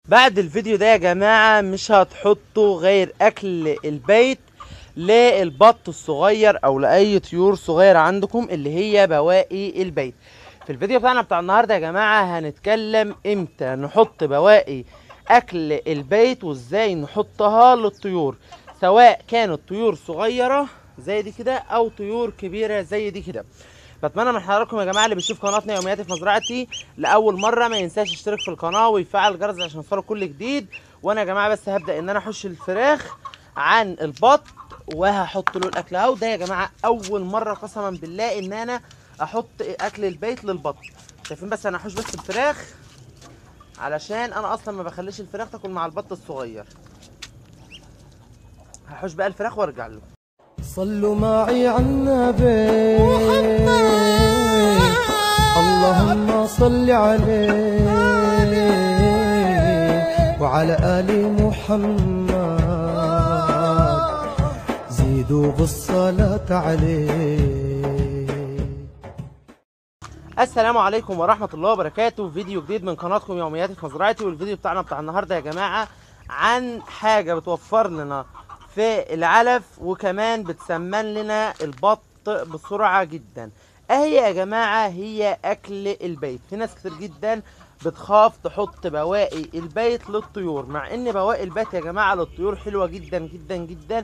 بعد الفيديو ده يا جماعة مش هتحطوا غير أكل البيت للبط الصغير أو لأي طيور صغيرة عندكم اللي هي بواقي البيت في الفيديو بتاعنا بتاع النهاردة يا جماعة هنتكلم امتى نحط بواقي أكل البيت وازاي نحطها للطيور سواء كانت طيور صغيرة زي دي كده أو طيور كبيرة زي دي كده بتمنى من حضراتكم يا جماعه اللي بيشوف قناتنا يومياتي في مزرعتي لاول مره ما ينساش يشترك في القناه ويفعل الجرس عشان يوصله كل جديد وانا يا جماعه بس هبدا ان انا احش الفراخ عن البط وهحط له الاكل اهو ده يا جماعه اول مره قسما بالله ان انا احط اكل البيت للبط شايفين بس انا احوش بس الفراخ علشان انا اصلا ما بخليش الفراخ تاكل مع البط الصغير هحوش بقى الفراخ وارجع له صلوا معي على النبي اللهم صل عليه وعلى آل محمد زيدوا بالصلاة عليه السلام عليكم ورحمة الله وبركاته فيديو جديد من قناتكم يومياتي في مزرعتي والفيديو بتاعنا بتاع النهاردة يا جماعة عن حاجة بتوفر لنا في العلف وكمان بتسمن لنا البط بسرعة جدا اهي يا جماعة هي اكل البيت في ناس كتير جدا بتخاف تحط بواقي البيت للطيور مع ان بواقي البيت يا جماعة للطيور حلوة جدا جدا جدا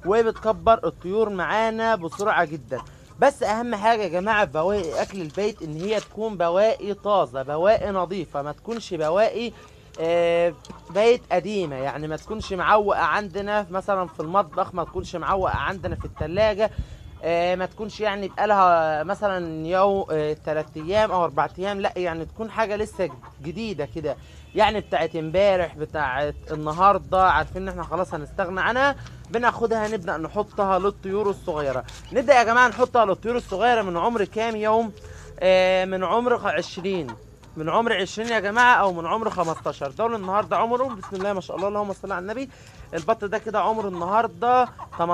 وبتكبر الطيور معانا بسرعة جدا بس اهم حاجه يا جماعه في بواقي اكل البيت ان هي تكون بواقي طازه بواقي نظيفه ما تكونش بواقي آه، بيت قديمه يعني ما تكونش معوقه عندنا مثلا في المطبخ ما تكونش معوقه عندنا في الثلاجه ما تكونش يعني بقالها مثلا يوم ثلاث ايام او اربع ايام لا يعني تكون حاجه لسه جديده كده يعني بتاعت امبارح بتاعت النهارده عارفين ان احنا خلاص هنستغنى عنها بناخدها نبدا نحطها للطيور الصغيره نبدا يا جماعه نحطها للطيور الصغيره من عمر كام يوم آه من عمر 20 من عمر 20 يا جماعه او من عمر 15 دول النهارده عمرهم بسم الله ما شاء الله اللهم صل على النبي البط ده كده عمره النهارده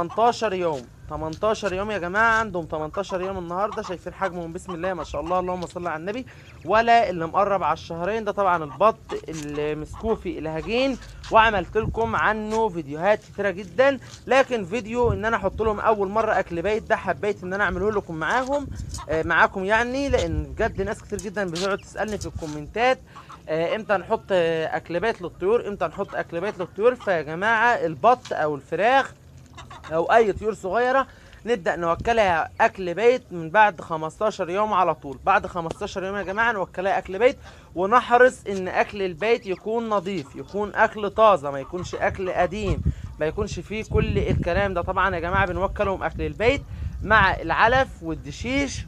18 يوم 18 يوم يا جماعه عندهم 18 يوم النهارده شايفين حجمهم بسم الله ما شاء الله اللهم صل على النبي ولا اللي مقرب على الشهرين ده طبعا البط اللي مسكوه في الهجين وعملت لكم عنه فيديوهات كتيره جدا لكن فيديو ان انا احط لهم اول مره اكل بيت ده حبيت ان انا اعمله لكم معاهم آه معاكم يعني لان بجد ناس كتير جدا بتقعد تسالني في الكومنتات آه امتى نحط آه اكل بيت للطيور امتى نحط اكل بيت للطيور فيا جماعه البط او الفراخ او اي طيور صغيره نبدا نوكلها اكل بيت من بعد 15 يوم على طول بعد 15 يوم يا جماعه نوكلها اكل بيت ونحرص ان اكل البيت يكون نظيف يكون اكل طازه ما يكونش اكل قديم ما يكونش فيه كل الكلام ده طبعا يا جماعه بنوكلهم اكل البيت مع العلف والدشيش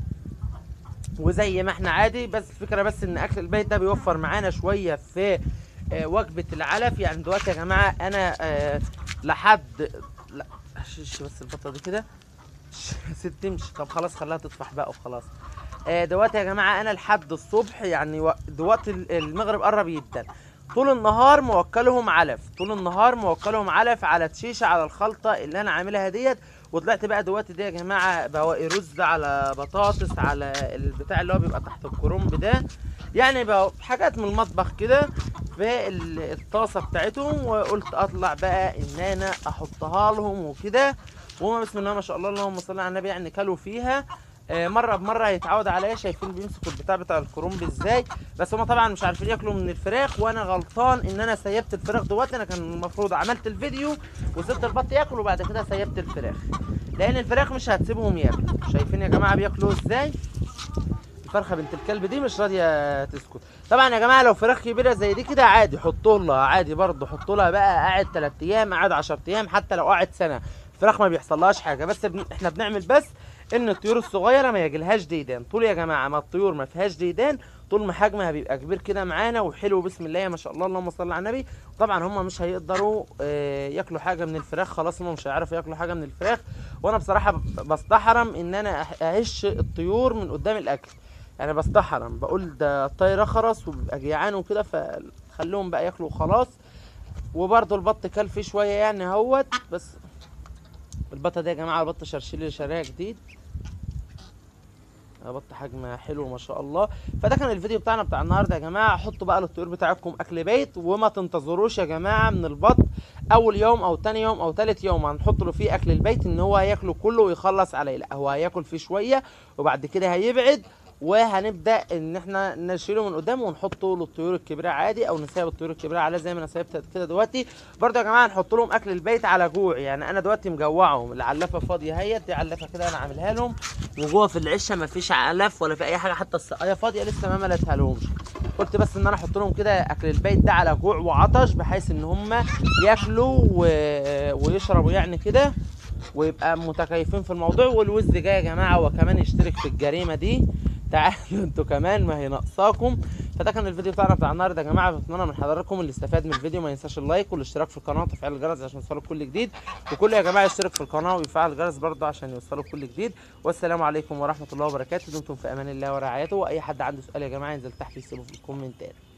وزي ما احنا عادي بس الفكره بس ان اكل البيت ده بيوفر معانا شويه في آه وجبه العلف يعني دلوقتي يا جماعه انا آه لحد لا شش بس البطه دي كده ست تمشي طب خلاص خليها تطفح بقى وخلاص آه دلوقتي يا جماعه انا لحد الصبح يعني دلوقتي المغرب قرب جدا طول النهار موكلهم علف طول النهار موكلهم علف على تشيشه على الخلطه اللي انا عاملها ديت وطلعت بقى دلوقتي دي يا جماعه بواقي رز على بطاطس على البتاع اللي هو بيبقى تحت الكرنب ده يعني بقى حاجات من المطبخ كده في الطاسه بتاعتهم وقلت اطلع بقى ان انا احطها لهم وكده وهما بسم الله ما شاء الله اللهم صل على النبي يعني كلوا فيها مره بمره هيتعود عليا شايفين بيمسكوا البتاع بتاع الكرنب ازاي بس هما طبعا مش عارفين ياكلوا من الفراخ وانا غلطان ان انا سيبت الفراخ دلوقتي انا كان المفروض عملت الفيديو وسبت البط ياكل وبعد كده سيبت الفراخ لان الفراخ مش هتسيبهم ياكلوا شايفين يا جماعه بياكلوا ازاي الفرخه بنت الكلب دي مش راضيه تسكت طبعا يا جماعه لو فراخ كبيره زي دي كده عادي حطوا لها عادي برضه حطوا لها بقى قاعد 3 ايام قاعد 10 ايام حتى لو قاعد سنه الفراخ ما بيحصلهاش حاجه بس بن... احنا بنعمل بس ان الطيور الصغيره ما يجيلهاش ديدان طول يا جماعه ما الطيور ما فيهاش ديدان طول ما حجمها بيبقى كبير كده معانا وحلو بسم الله ما شاء الله اللهم صل على النبي طبعا هم مش هيقدروا آه ياكلوا حاجه من الفراخ خلاص هم مش هيعرفوا ياكلوا حاجه من الفراخ وانا بصراحه بستحرم ان انا اهش الطيور من قدام الاكل يعني بستحرم بقول ده الطير خرس وبيبقى جيعان وكده فخليهم بقى ياكلوا وخلاص وبرضه البط كل فيه شويه يعني اهوت بس البطه دي يا جماعه البط شرشيلي شرايه جديد بط حجمها حلو ما شاء الله فده كان الفيديو بتاعنا بتاع النهارده يا جماعه حطوا بقى للطيور بتاعكم اكل بيت وما تنتظروش يا جماعه من البط اول يوم او تاني يوم او تالت يوم هنحط له فيه اكل البيت ان هو هياكله كله ويخلص عليه لا هو هياكل فيه شويه وبعد كده هيبعد وهنبدا ان احنا نشيله من قدام ونحطه للطيور الكبيره عادي او نسيب الطيور الكبيره عليه زي ما انا سايبتها كده دلوقتي برضه يا جماعه نحط لهم اكل البيت على جوع يعني انا دلوقتي مجوعهم العلافه فاضيه اهيت دي علافه كده انا عاملها لهم وجوه في العشه مفيش علف ولا في اي حاجه حتى السقايه فاضيه لسه ما ملتها لهمش قلت بس ان انا احط لهم كده اكل البيت ده على جوع وعطش بحيث ان هم ياكلوا و... ويشربوا يعني كده ويبقى متكيفين في الموضوع والوز جاي يا جماعه وكمان يشترك في الجريمه دي تعالوا انتوا كمان ما هي ناقصاكم فده كان الفيديو بتاعنا بتاع النهارده يا جماعه بتمنى من حضراتكم اللي استفاد من الفيديو ما ينساش اللايك والاشتراك في القناه وتفعيل الجرس عشان يوصلوا كل جديد وكل يا جماعه يشترك في القناه ويفعل الجرس برضه عشان يوصلوا كل جديد والسلام عليكم ورحمه الله وبركاته دمتم في امان الله ورعايته واي حد عنده سؤال يا جماعه ينزل تحت يسيبه في الكومنتات